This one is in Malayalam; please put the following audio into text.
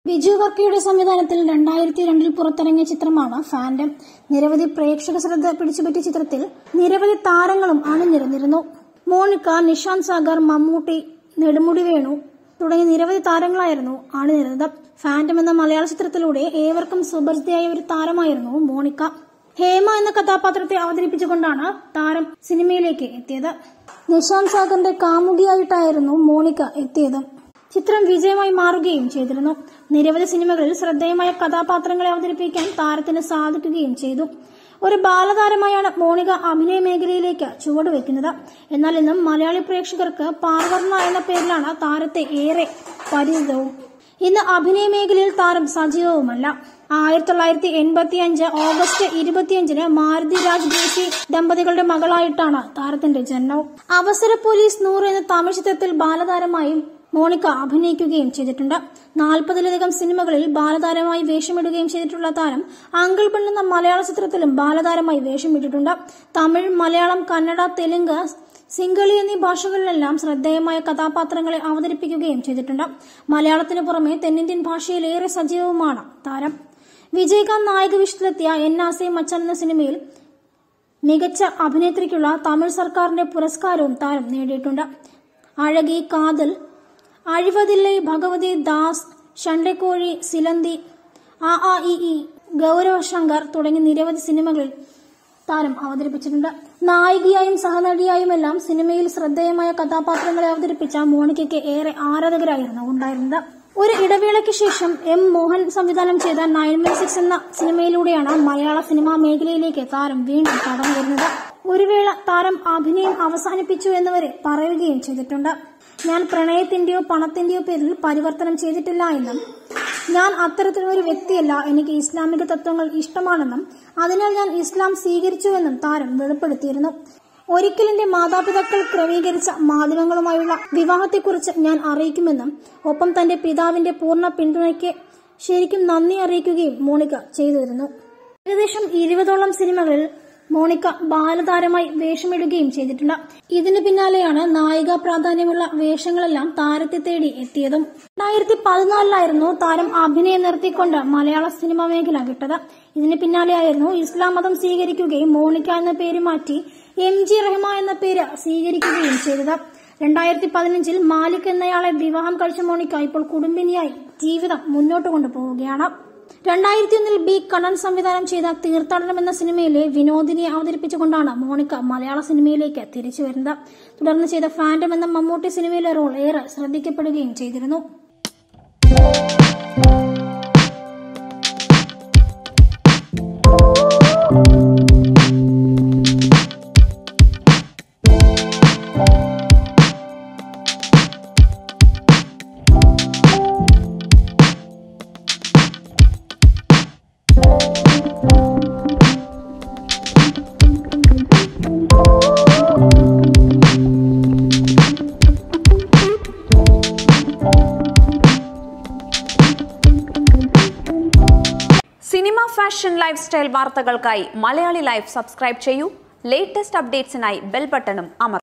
ബിജു വർക്കിയുടെ സംവിധാനത്തിൽ രണ്ടായിരത്തി രണ്ടിൽ പുറത്തിറങ്ങിയ ചിത്രമാണ് ഫാൻഡം നിരവധി പ്രേക്ഷക ശ്രദ്ധ പിടിച്ചുപറ്റിയ ചിത്രത്തിൽ നിരവധി താരങ്ങളും അണിനിരന്നിരുന്നു മോണിക്ക നിഷാന്ത് സാഗർ മമ്മൂട്ടി നെടുമുടി വേണു തുടങ്ങിയ നിരവധി താരങ്ങളായിരുന്നു അണിനിരുന്നത് ഫാൻഡം എന്ന മലയാള ചിത്രത്തിലൂടെ ഏവർക്കും സുപരിചിതയായ ഒരു താരമായിരുന്നു മോണിക്ക ഹേമ എന്ന കഥാപാത്രത്തെ അവതരിപ്പിച്ചുകൊണ്ടാണ് താരം സിനിമയിലേക്ക് എത്തിയത് നിഷാന്ത് സാഗറിന്റെ കാമുകിയായിട്ടായിരുന്നു മോണിക്ക എത്തിയത് ചിത്രം വിജയമായി മാറുകയും ചെയ്തിരുന്നു നിരവധി സിനിമകളിൽ ശ്രദ്ധേയമായ കഥാപാത്രങ്ങളെ അവതരിപ്പിക്കാൻ താരത്തിന് സാധിക്കുകയും ചെയ്തു ഒരു ബാലതാരമായാണ് മോണിക അഭിനയ മേഖലയിലേക്ക് ചുവടുവെക്കുന്നത് എന്നാൽ ഇന്നും മലയാളി പ്രേക്ഷകർക്ക് പാർവർണ എന്ന പേരിലാണ് താരത്തെ ഏറെ പരിചിതവും ഇന്ന് അഭിനയ മേഖലയിൽ താരം സജീവവുമല്ല ആയിരത്തി തൊള്ളായിരത്തി എൺപത്തി അഞ്ച് ഓഗസ്റ്റ് ഇരുപത്തിയഞ്ചിന് മാരുതി രാജ് ജോഷി ദമ്പതികളുടെ മകളായിട്ടാണ് താരത്തിന്റെ ജന്മവും അവസര പോലീസ് നൂറ് എന്ന തമിഴ് ചിത്രത്തിൽ ബാലതാരമായും മോണിക്ക അഭിനയിക്കുകയും ചെയ്തിട്ടുണ്ട് നാൽപ്പതിലധികം സിനിമകളിൽ ബാലതാരമായി വേഷമിടുകയും ചെയ്തിട്ടുള്ള താരം അങ്കിൾ പെൺ എന്ന മലയാള ചിത്രത്തിലും ബാലതാരമായി വേഷമിട്ടിട്ടുണ്ട് തമിഴ് മലയാളം കന്നഡ തെലുങ്ക് സിംഗളി എന്നീ ഭാഷകളിലെല്ലാം ശ്രദ്ധേയമായ കഥാപാത്രങ്ങളെ അവതരിപ്പിക്കുകയും ചെയ്തിട്ടുണ്ട് മലയാളത്തിന് പുറമെ തെന്നിന്ത്യൻ ഭാഷയിൽ ഏറെ സജീവവുമാണ് താരം വിജയകാന്ത് നായക വിഷയത്തിലെത്തിയ എൻ ആസെ മച്ചാൻ എന്ന സിനിമയിൽ മികച്ച അഭിനേത്രിക്കുള്ള തമിഴ് സർക്കാരിന്റെ പുരസ്കാരവും താരം നേടിയിട്ടുണ്ട് അഴകി കാതൽ അഴിവതില്ലേ ഭഗവതി ദാസ് ഷണ്ടക്കോഴി സിലന്തി ആ ആ ഇ ഇ ഗൗരവ ശങ്കർ തുടങ്ങി നിരവധി സിനിമകളിൽ താരം അവതരിപ്പിച്ചിട്ടുണ്ട് നായികയായും സഹനടിയായുമെല്ലാം സിനിമയിൽ ശ്രദ്ധേയമായ കഥാപാത്രങ്ങളെ അവതരിപ്പിച്ച മോണിക്കയ്ക്ക് ഏറെ ആരാധകരായിരുന്നു ഉണ്ടായിരുന്നത് ഒരു ഇടവേളയ്ക്ക് ശേഷം എം മോഹൻ സംവിധാനം ചെയ്ത നയൻ മൈൽ സിക്സ് എന്ന സിനിമയിലൂടെയാണ് മലയാള സിനിമാ മേഖലയിലേക്ക് താരം വീണ്ടും കടന്നു വരുന്നത് ഒരു വേള താരം അഭിനയം അവസാനിപ്പിച്ചു എന്നിവരെ പറയുകയും ചെയ്തിട്ടുണ്ട് ഞാൻ പ്രണയത്തിന്റെയോ പണത്തിന്റെയോ പേരിൽ പരിവർത്തനം ചെയ്തിട്ടില്ല എന്നും ഞാൻ അത്തരത്തിലൊരു വ്യക്തിയല്ല എനിക്ക് ഇസ്ലാമിക തത്വങ്ങൾ ഇഷ്ടമാണെന്നും അതിനാൽ ഞാൻ ഇസ്ലാം സ്വീകരിച്ചുവെന്നും താരം വെളിപ്പെടുത്തിയിരുന്നു ഒരിക്കൽ എന്റെ മാതാപിതാക്കൾ ക്രമീകരിച്ച മാധ്യമങ്ങളുമായുള്ള വിവാഹത്തെക്കുറിച്ച് ഞാൻ അറിയിക്കുമെന്നും ഒപ്പം തന്റെ പിതാവിന്റെ പൂർണ്ണ പിന്തുണയ്ക്ക് ശരിക്കും നന്ദി അറിയിക്കുകയും മോണിക്ക ചെയ്തിരുന്നു ഏകദേശം ഇരുപതോളം സിനിമകളിൽ മോണിക്ക ബാലതാരമായി വേഷമിടുകയും ചെയ്തിട്ടുണ്ട് ഇതിനു പിന്നാലെയാണ് നായിക പ്രാധാന്യമുള്ള വേഷങ്ങളെല്ലാം താരത്തെ തേടി എത്തിയതും രണ്ടായിരത്തി പതിനാലിലായിരുന്നു താരം അഭിനയം നിർത്തിക്കൊണ്ട് മലയാള സിനിമാ മേഖല വിട്ടത് ഇതിന് പിന്നാലെയായിരുന്നു ഇസ്ലാം മതം സ്വീകരിക്കുകയും മോണിക്ക എന്ന പേര് മാറ്റി എം ജി റഹ്മ എന്ന പേര് സ്വീകരിക്കുകയും ചെയ്തത് രണ്ടായിരത്തി പതിനഞ്ചിൽ മാലിക് എന്നയാളെ വിവാഹം കഴിച്ച മോണിക്ക ഇപ്പോൾ കുടുംബിനിയായി ജീവിതം മുന്നോട്ട് കൊണ്ടുപോവുകയാണ് രണ്ടായിരത്തി ഒന്നിൽ ബി കണ്ണൻ സംവിധാനം ചെയ്ത തീർത്ഥാടനം എന്ന സിനിമയിലെ വിനോദിനിയെ അവതരിപ്പിച്ചുകൊണ്ടാണ് മോണിക്ക മലയാള സിനിമയിലേക്ക് തിരിച്ചു വരുന്നത് തുടർന്ന് ചെയ്ത ഫാൻഡം എന്ന മമ്മൂട്ടി സിനിമയിലെ റോൾ ഏറെ ശ്രദ്ധിക്കപ്പെടുകയും ചെയ്തിരുന്നു സിനിമ ഫാഷൻ ലൈഫ് സ്റ്റൈൽ വാർത്തകൾക്കായി മലയാളി ലൈഫ് സബ്സ്ക്രൈബ് ചെയ്യൂ ലേറ്റസ്റ്റ് അപ്ഡേറ്റ്സിനായി ബെൽ ബട്ടണും അമർ